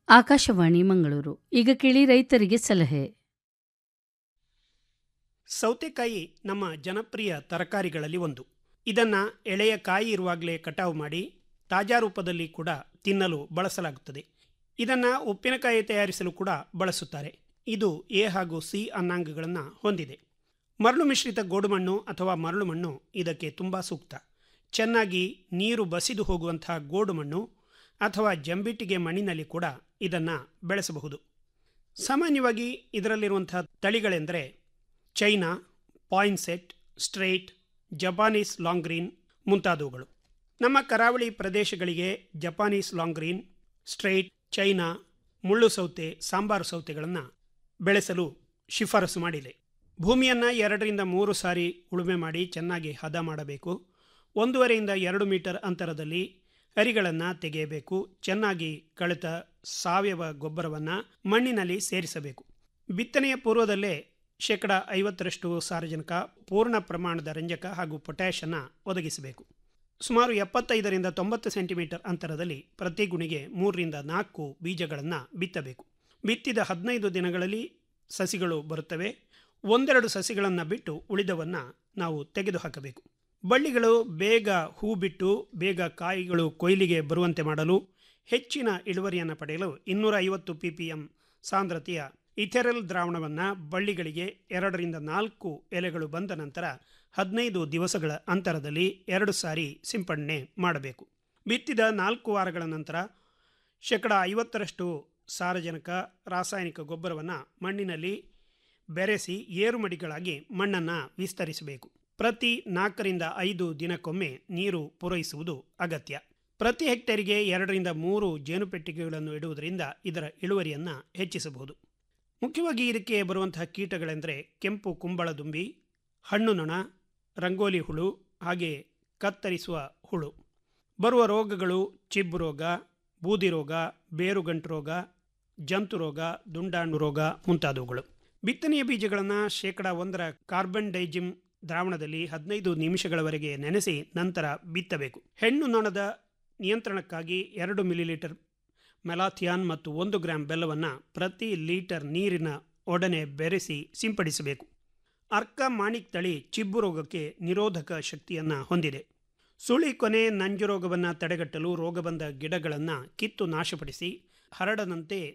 ಆಕಾಶವಾಣಿ ಮಂಗಳೂರು ಈಗ ಕೇಳಿ ರೈತರಿಗೆ ಸಲಹೆ ಸೌತೆಕಾಯಿ ನಮ್ಮ ಜನಪ್ರಿಯ ತರಕಾರಿಗಳಲ್ಲಿ ಒಂದು ಇದನ್ನ ಎಳೆಯ ಕಾಯಿ ಇರುವಾಗಲೇ ಕಟಾವು ಮಾಡಿ ತಾಜಾ ರೂಪದಲ್ಲಿ ಕೂಡ ತಿನ್ನಲು ಬಳಸಲಾಗುತ್ತದೆ ಇದನ್ನ ಉಪ್ಪಿನಕಾಯಿ ತಯಾರಿಸಲು ಕೂಡ ಬಳಸುತ್ತಾರೆ ಇದು ಎ ಹಾಗೂ ಸಿ ಅನ್ನಾಂಗಗಳನ್ನು ಹೊಂದಿದೆ ಮರಳು ಮಿಶ್ರಿತ ಗೋಡುಮಣ್ಣು ಅಥವಾ ಮರಳು ಮಣ್ಣು ಇದಕ್ಕೆ ತುಂಬ ಸೂಕ್ತ ಚೆನ್ನಾಗಿ ನೀರು ಬಸಿದು ಹೋಗುವಂತಹ ಗೋಡುಮಣ್ಣು ಅಥವಾ ಜಂಬಿಟ್ಟಿಗೆ ಮಣ್ಣಿನಲ್ಲಿ ಕೂಡ ಇದನ್ನು ಬೆಳೆಸಬಹುದು ಸಾಮಾನ್ಯವಾಗಿ ಇದರಲ್ಲಿರುವಂತಹ ತಳಿಗಳೆಂದರೆ China poinsett straight Japanese long green ಮುಂತಾದವುಗಳು ನಮ್ಮ ಕರಾವಳಿ ಪ್ರದೇಶಗಳಿಗೆ Japanese long green straight China ಮುಳ್ಳು ಸೌತೆ ಸಾಂಬಾರು ಸೌತೆಗಳನ್ನು ಬೆಳೆಸಲು ಶಿಫಾರಸು ಮಾಡಿದೆ ಭೂಮಿಯನ್ನು ಎರಡರಿಂದ ಮೂರು ಸಾರಿ ಉಳುಮೆ ಮಾಡಿ ಚೆನ್ನಾಗಿ ಹದ ಮಾಡಬೇಕು ಒಂದೂವರೆಯಿಂದ ಎರಡು ಮೀಟರ್ ಅಂತರದಲ್ಲಿ ಅರಿಗಳನ್ನು ತೆಗೆಯಬೇಕು ಚೆನ್ನಾಗಿ ಕಳೆತ ಸಾವಯವ ಗೊಬ್ಬರವನ್ನು ಮಣ್ಣಿನಲ್ಲಿ ಸೇರಿಸಬೇಕು ಬಿತ್ತನೆಯ ಪೂರ್ವದಲ್ಲೇ ಶೇಕಡ ಐವತ್ತರಷ್ಟು ಸಾರಜನಕ ಪೂರ್ಣ ಪ್ರಮಾಣದ ರಂಜಕ ಹಾಗೂ ಪೊಟ್ಯಾಷನ್ನು ಒದಗಿಸಬೇಕು ಸುಮಾರು ಎಪ್ಪತ್ತೈದರಿಂದ ತೊಂಬತ್ತು ಸೆಂಟಿಮೀಟರ್ ಅಂತರದಲ್ಲಿ ಪ್ರತಿ ಗುಣಿಗೆ ಮೂರರಿಂದ ನಾಲ್ಕು ಬೀಜಗಳನ್ನು ಬಿತ್ತಬೇಕು ಬಿತ್ತಿದ ಹದಿನೈದು ದಿನಗಳಲ್ಲಿ ಸಸಿಗಳು ಬರುತ್ತವೆ ಒಂದೆರಡು ಸಸಿಗಳನ್ನು ಬಿಟ್ಟು ಉಳಿದವನ್ನು ನಾವು ತೆಗೆದುಹಾಕಬೇಕು ಬಳ್ಳಿಗಳು ಬೇಗ ಹೂ ಬಿಟ್ಟು ಬೇಗ ಕಾಯಿಗಳು ಕೊಯ್ಲಿಗೆ ಬರುವಂತೆ ಮಾಡಲು ಹೆಚ್ಚಿನ ಇಳುವರಿಯನ್ನು ಪಡೆಯಲು ಇನ್ನೂರ ಐವತ್ತು ಪಿ ಪಿ ಎಂ ಸಾಂದ್ರತೆಯ ಇಥೆರಲ್ ದ್ರಾವಣವನ್ನು ಬಳ್ಳಿಗಳಿಗೆ ಎರಡರಿಂದ ನಾಲ್ಕು ಎಲೆಗಳು ಬಂದ ನಂತರ ಹದಿನೈದು ದಿವಸಗಳ ಅಂತರದಲ್ಲಿ ಎರಡು ಸಾರಿ ಸಿಂಪಡಣೆ ಮಾಡಬೇಕು ಬಿತ್ತಿದ ನಾಲ್ಕು ವಾರಗಳ ನಂತರ ಶೇಕಡ ಐವತ್ತರಷ್ಟು ಸಾರಜನಕ ರಾಸಾಯನಿಕ ಗೊಬ್ಬರವನ್ನು ಮಣ್ಣಿನಲ್ಲಿ ಬೆರೆಸಿ ಏರುಮಡಿಗಳಾಗಿ ಮಣ್ಣನ್ನು ವಿಸ್ತರಿಸಬೇಕು ಪ್ರತಿ ನಾಲ್ಕರಿಂದ ಐದು ದಿನಕ್ಕೊಮ್ಮೆ ನೀರು ಪೂರೈಸುವುದು ಅಗತ್ಯ ಪ್ರತಿ ಹೆಕ್ಟೇರಿಗೆ ಎರಡರಿಂದ ಮೂರು ಜೇನುಪೆಟ್ಟಿಗೆಗಳನ್ನು ಇಡುವುದರಿಂದ ಇದರ ಇಳುವರಿಯನ್ನು ಹೆಚ್ಚಿಸಬಹುದು ಮುಖ್ಯವಾಗಿ ಇದಕ್ಕೆ ಬರುವಂತಹ ಕೀಟಗಳೆಂದರೆ ಕೆಂಪು ಕುಂಬಳದುಂಬಿ ಹಣ್ಣು ನೊಣ ರಂಗೋಲಿ ಹುಳು ಹಾಗೆ ಕತ್ತರಿಸುವ ಹುಳು ಬರುವ ರೋಗಗಳು ಚಿಬ್ಬು ರೋಗ ಬೂದಿ ರೋಗ ಬೇರುಗಂಟು ರೋಗ ಜಂತು ರೋಗ ದುಂಡಾಣು ರೋಗ ಮುಂತಾದವುಗಳು ಬಿತ್ತನೆಯ ಬೀಜಗಳನ್ನು ಶೇಕಡ ಒಂದರ ಕಾರ್ಬನ್ ಡೈಜಿಮ್ ದ್ರಾವಣದಲ್ಲಿ ಹದಿನೈದು ನಿಮಿಷಗಳವರೆಗೆ ನೆನೆಸಿ ನಂತರ ಬಿತ್ತಬೇಕು ಹೆಣ್ಣು ನೊಣದ ನಿಯಂತ್ರಣಕ್ಕಾಗಿ ಎರಡು ಮಿಲಿಲೀಟರ್ ಮೆಲಾಥಿಯಾನ್ ಮತ್ತು ಒಂದು ಗ್ರಾಂ ಬೆಲ್ಲವನ್ನು ಪ್ರತಿ ಲೀಟರ್ ನೀರಿನ ಒಡನೆ ಬೆರೆಸಿ ಸಿಂಪಡಿಸಬೇಕು ಅರ್ಕ ಮಾಣಿಕ್ ತಳಿ ಚಿಬ್ಬು ರೋಗಕ್ಕೆ ನಿರೋಧಕ ಶಕ್ತಿಯನ್ನು ಹೊಂದಿದೆ ಸುಳಿ ಕೊನೆ ನಂಜು ರೋಗವನ್ನು ತಡೆಗಟ್ಟಲು ರೋಗ ಬಂದ ಗಿಡಗಳನ್ನು ಕಿತ್ತು ನಾಶಪಡಿಸಿ ಹರಡದಂತೆ